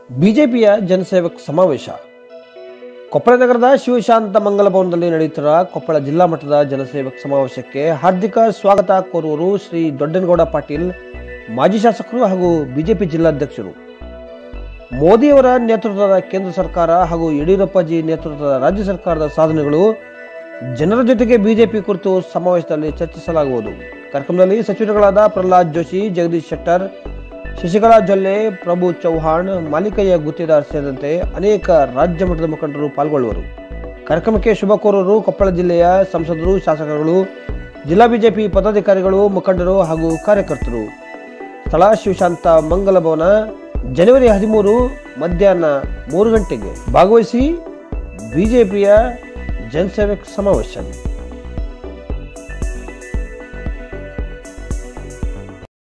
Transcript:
ಬಿಜೆಪಿಯ ಜನಸೇವಕ್ ಸಮಾವೇಶ ಕೊಪ್ಪಳ ನಗರದ ಶಿವಶಾಂತ ಮಂಗಲ ಭವನದಲ್ಲಿ ನಡೆಯುತ್ತಿರುವ ಕೊಪ್ಪಳ ಜಿಲ್ಲಾ ಮಟ್ಟದ ಜನಸೇವಕ್ ಸಮಾವೇಶಕ್ಕೆ ಹಾರ್ದಿಕ ಸ್ವಾಗತ ಕೋರುವರು ಶ್ರೀ ದೊಡ್ಡನಗೌಡ ಪಾಟೀಲ್ ಮಾಜಿ ಶಾಸಕರು ಹಾಗೂ ಬಿಜೆಪಿ ಜಿಲ್ಲಾಧ್ಯಕ್ಷರು ಮೋದಿಯವರ ನೇತೃತ್ವದ ಕೇಂದ್ರ ಸರ್ಕಾರ ಹಾಗೂ ಯಡಿಯೂರಪ್ಪಾಜಿ ನೇತೃತ್ವದ ರಾಜ್ಯ ಸರ್ಕಾರದ ಸಾಧನೆಗಳು ಜನರ ಜೊತೆಗೆ ಬಿಜೆಪಿ ಕುರಿತು ಸಮಾವೇಶದಲ್ಲಿ ಚರ್ಚಿಸಲಾಗುವುದು ಕಾರ್ಯಕ್ರಮದಲ್ಲಿ ಸಚಿವರುಗಳಾದ ಪ್ರಹ್ಲಾದ್ ಜೋಶಿ ಜಗದೀಶ್ ಶೆಟ್ಟರ್ ಶಶಿಕಲಾ ಜೊಲ್ಲೆ ಪ್ರಭು ಚೌಹಾಣ್ ಮಾಲಿಕಯ್ಯ ಗುತ್ತೇದಾರ್ ಸೇರಿದಂತೆ ಅನೇಕ ರಾಜ್ಯ ಮಟ್ಟದ ಮುಖಂಡರು ಪಾಲ್ಗೊಳ್ಳುವರು ಕಾರ್ಯಕ್ರಮಕ್ಕೆ ಶುಭ ಕೋರುವರು ಕೊಪ್ಪಳ ಜಿಲ್ಲೆಯ ಸಂಸದರು ಶಾಸಕರುಗಳು ಜಿಲ್ಲಾ ಬಿಜೆಪಿ ಪದಾಧಿಕಾರಿಗಳು ಮುಖಂಡರು ಹಾಗೂ ಕಾರ್ಯಕರ್ತರು ಸ್ಥಳ ಶಿವಶಾಂತ ಮಂಗಲ ಭವನ ಜನವರಿ ಹದಿಮೂರು ಮಧ್ಯಾಹ್ನ ಮೂರು ಗಂಟೆಗೆ ಭಾಗವಹಿಸಿ ಬಿಜೆಪಿಯ ಜನಸೇವಕ್ ಸಮಾವೇಶ